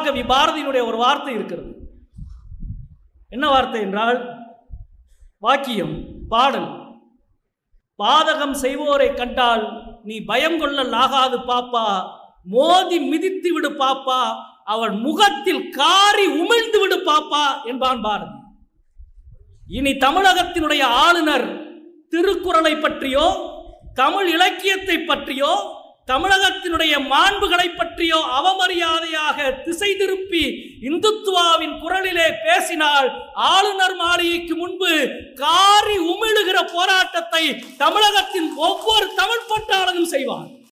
மகாகவி பாரதியினுடைய ஒரு வார்த்தை இருக்கிறது என்ன வார்த்தை என்றால் வாக்கியம் பாடல் பாதகம் செய்வோரை கண்டால் நீ பயம் கொள்ளல் ஆகாது பாப்பா மோதி மிதித்து விடு பாப்பா அவன் முகத்தில் காரி உமிழ்ந்து விடு பாப்பா என்பான் பாரதி இனி தமிழகத்தினுடைய ஆளுநர் திருக்குறளை பற்றியோ தமிழ் இலக்கியத்தை பற்றியோ தமிழகத்தினுடைய மாண்புகளை பற்றியோ அவமரியாதையாக திசை திருப்பி இந்துத்துவாவின் குரலிலே பேசினால் ஆளுநர் மாளிகைக்கு முன்பு காரி உமிழுகிற போராட்டத்தை தமிழகத்தின் ஒவ்வொரு தமிழ் பட்டாளனும் செய்வான்